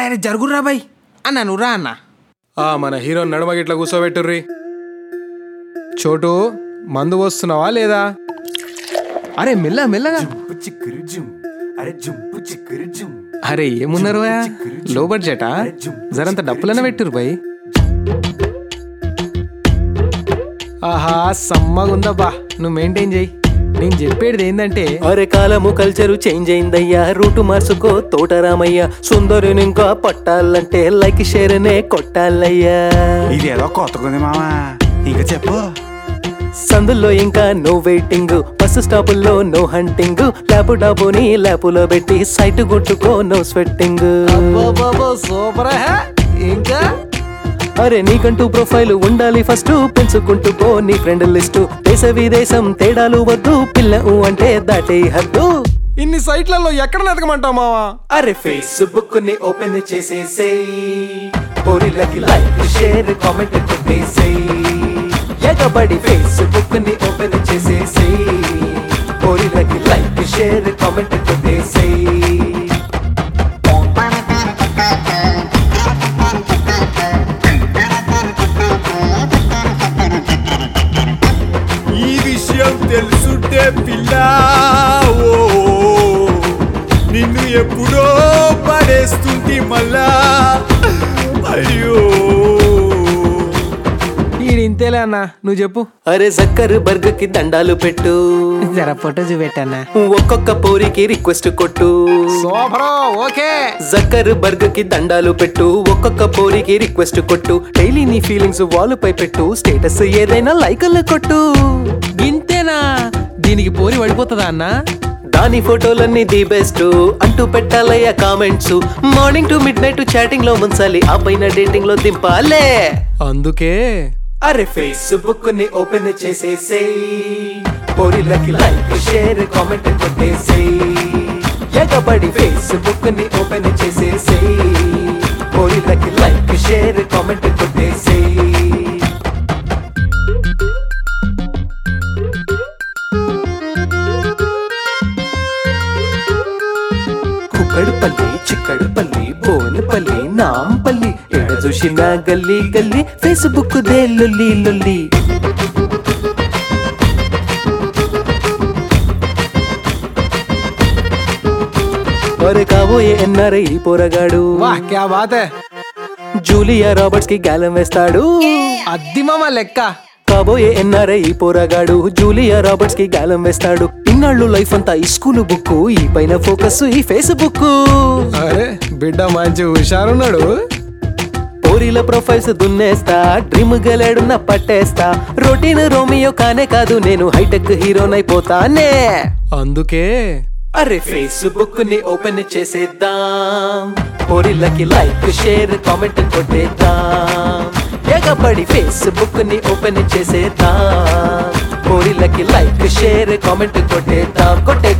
అరే జరుగుర్రా బాయ్ అన్న నువ్వురా అన్న ఆ మన హీరో నడుమ గిట్ల కూర్చోబెట్టుర్రి చోటు మందు వస్తున్నావా లేదా అరే మెల్ల మెల్లగా చిక్కురు జుమ్ అరే జుంపు చిక్కురు జుమ్ అరే ఏమున్నారు భయ్యా? లో బడ్జెటా జరంత డప్పులనే పెట్టురు బై ఆహా సమ్మగుందబ్బా నువ్వు మెయింటైన్ చెయ్యి నేను చెప్పేది ఏంటంటే అరే కాలము కల్చరు చేంజ్ అయిందయ్యా రూటు మార్చుకో తోటరామయ్య సుందరుని ఇంకా పట్టాలంటే లైక్ షేర్నే కొట్టాలయ్యా ఇదేదో కొత్తకుంది మామా ఇంకా చెప్పు సందుల్లో ఇంకా నో వెయిటింగ్ బస్సు స్టాపుల్లో నో హంటింగ్ ల్యాపు డాబుని ల్యాపులో పెట్టి సైట్ కొట్టుకో నో స్వెట్టింగ్ సూపర్ ఇంకా అరే నీకంటూ ప్రొఫైల్ ఉండాలి ఫస్ట్ పెంచుకుంటూ పో నీ ఫ్రెండ్ లిస్టు దేశ విదేశం తేడాలు వద్దు పిల్ల ఊ అంటే దాటే హద్దు ఇన్ని సైట్లలో ఎక్కడ నెతకమంటావు మావా అరే ఫేస్బుక్ ని ఓపెన్ చేసేసేయ్ పోరిలకి లైక్ షేర్ కామెంట్ కొట్టేసేయ్ ఎగబడి ఫేస్బుక్ ని ఓపెన్ చేసేసేయ్ పోరిలకి లైక్ షేర్ కామెంట్ కొట్టేసేయ్ ఈ విషయం తెలుసుంటే పిల్ల ఓ, నిన్ను ఎప్పుడో పడేస్తుంది మళ్ళా అయ్యో ఈడు ఇంతేలే అన్న నువ్వు చెప్పు అరే జక్కర్ బర్గ్ కి దండాలు పెట్టు జర ఫోటో చూపెట్టన్నా ఒక్కొక్క పోరికి రిక్వెస్ట్ కొట్టు సూపర్ ఓకే జక్కర్ బర్గ్ కి దండాలు పెట్టు ఒక్కొక్క పోరికి రిక్వెస్ట్ కొట్టు డైలీ నీ ఫీలింగ్స్ వాలుపై పెట్టు స్టేటస్ ఏదైనా లైకలు కొట్టు ఇంతేనా దీనికి పోరి పడిపోతుందా అన్న దాని ఫోటోలన్నీ ది బెస్ట్ అంటూ పెట్టాలయ్యా comments morning to midnight chatting లో ముంచాలి ఆ పైన డేటింగ్ లో దింపాలే అందుకే అరే ఫేస్బుక్ ని ఓపెన్ చేసేసేయ్ పోరిలకి లైక్ షేర్ కామెంట్ కొట్టేసేయ్ ఎగబడి ఫేస్బుక్ ని ఓపెన్ చేసేసేయ్ పోరిలకి లైక్ షేర్ కామెంట్ కొట్టేసేయ్ కుక్కడుపల్లి చిక్కడుపల్లి బోనపల్లి నాంపల్లి ఎడ చూసిన గల్లీ గల్లీ ఫేస్బుక్ దే లొల్లి లొల్లి ఒరే కాబోయే ఎన్ఆర్ఐ పోరగాడు వాహ్ క్యా బాత్ హై జూలియా రాబర్ట్స్ కి గాలం వేస్తాడు అద్ది మామ లెక్క కాబోయే ఎన్ఆర్ఐ పోరగాడు జూలియా రాబర్ట్స్ కి గాలం వేస్తాడు ఇన్నాళ్ళు లైఫ్ అంతా ఈ స్కూల్ బుక్ ఈ పైన ఫోకస్ ఈ ఫేస్బుక్ అరే బిడ్డ మంచి హుషారున్నాడు పోరీల ప్రొఫైల్స్ దున్నేస్తా డ్రీమ్ గెలాడున్న పట్టేస్తా రొటీన్ రోమియో కానే కాదు నేను హైటెక్ హీరోనైపోతానే అందుకే అరే ఫేస్బుక్ ని ఓపెన్ చేసేద్దాం పోరీలకి లైక్ షేర్ కామెంట్ కొట్టేద్దాం ఎగబడి ఫేస్బుక్ ని ఓపెన్ చేసేద్దాం పోరీలకి లైక్ షేర్ కామెంట్ కొట్టేద్దాం కొట్టే